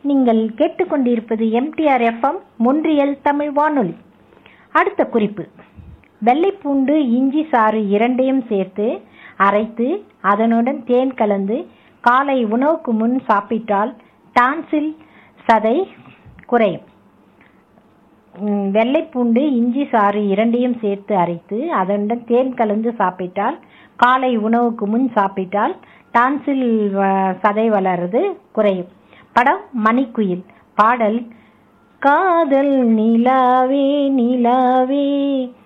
நீங்கள் கேட்டுக்கொண்டிருப்பது MTR FM ஒன்றியல் Tamil வானொலி அடுத்த குறிப்பு வெள்ளைப்பூண்டு இஞ்சி சாறு இரண்டையும் சேர்த்து அரைத்து அதனுடன் தேன் கலந்து காலை உணவுக்கு முன் சாப்பிட்டால் டான்சில் சதை குறையும் ம், வெள்ளைப்பூண்டு இஞ்சி சாறு இரண்டையும் சேர்த்து அரைத்து அதனுடன் தேன் கலந்து சாப்பிட்டால் காலை உணவுக்கு முன் சாப்பிட்டால் டான்சில் வ- சதை வளர்றது குறையும் படம் மணிக்குயில் பாடல் காதல் நிலாவே நிலாவே